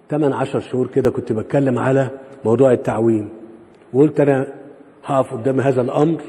8 10 شهور كده كنت بتكلم على موضوع التعويم وقلت انا هقف قدام هذا الامر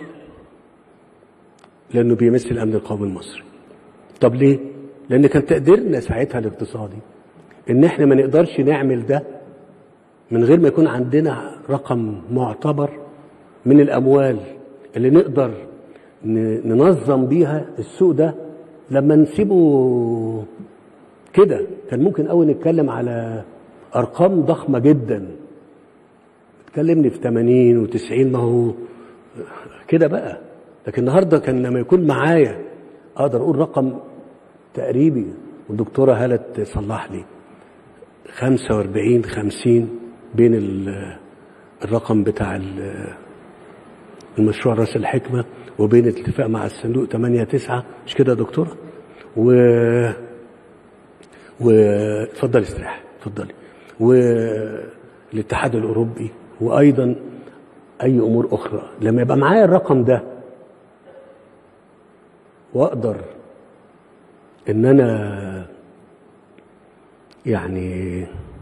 لانه بيمس الامن القومي المصري طب ليه لان كان تقديرنا ساعتها الاقتصادي ان احنا ما نقدرش نعمل ده من غير ما يكون عندنا رقم معتبر من الاموال اللي نقدر ن- ننظم بيها السوق ده لما نسيبه كده كان ممكن قوي نتكلم على ارقام ضخمه جدا تكلمني في 80 و90 ما هو كده بقى لكن النهارده كان لما يكون معايا اقدر اقول رقم تقريبي والدكتوره هاله تصلح لي 45 50 بين ال- الرقم بتاع ال- المشروع راس الحكمه وبين الاتفاق مع الصندوق 8 9 مش كده يا دكتوره؟ و و اتفضلي استريح اتفضلي والاتحاد الاوروبي وايضا اي امور اخرى لما يبقى معايا الرقم ده واقدر ان انا يعني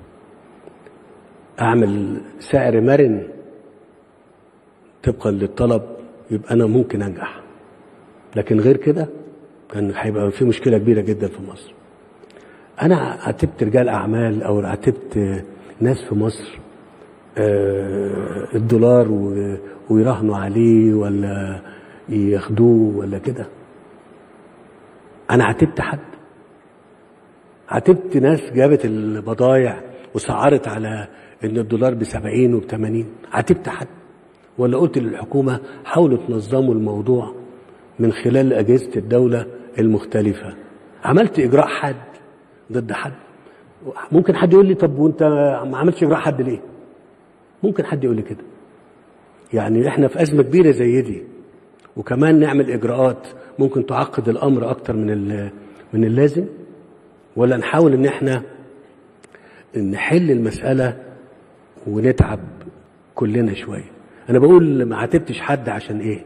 اعمل سعر مرن طبقا للطلب يبقى انا ممكن انجح لكن غير كده كان هيبقى في مشكله كبيره جدا في مصر انا عاتبت رجال اعمال او عاتبت ناس في مصر آه، الدولار و- ويراهنوا عليه ولا ياخدوه ولا كده انا عاتبت حد عاتبت ناس جابت البضايع وسعرت على ان الدولار ب 70 وب 80 عاتبت حد ولا قلت للحكومه حاولوا تنظموا الموضوع من خلال اجهزه الدوله المختلفه عملت اجراء حد ضد حد ممكن حد يقول لي طب وانت ما عملتش اجراء حد ليه ممكن حد يقول لي كده يعني احنا في ازمه كبيره زي دي وكمان نعمل اجراءات ممكن تعقد الامر اكتر من ال- من اللازم ولا نحاول ان احنا نحل المساله ونتعب كلنا شويه انا بقول ما عاتبتش حد عشان ايه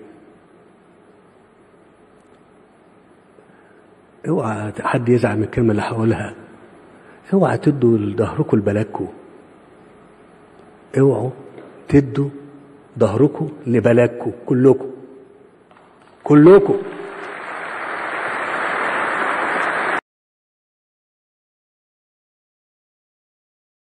اوعى حد يزعل من الكلمه اللي هقولها اوعى تدوا لظهركم لبلدكم اوعوا تدوا ظهركم لبلدكم كلكم كلكم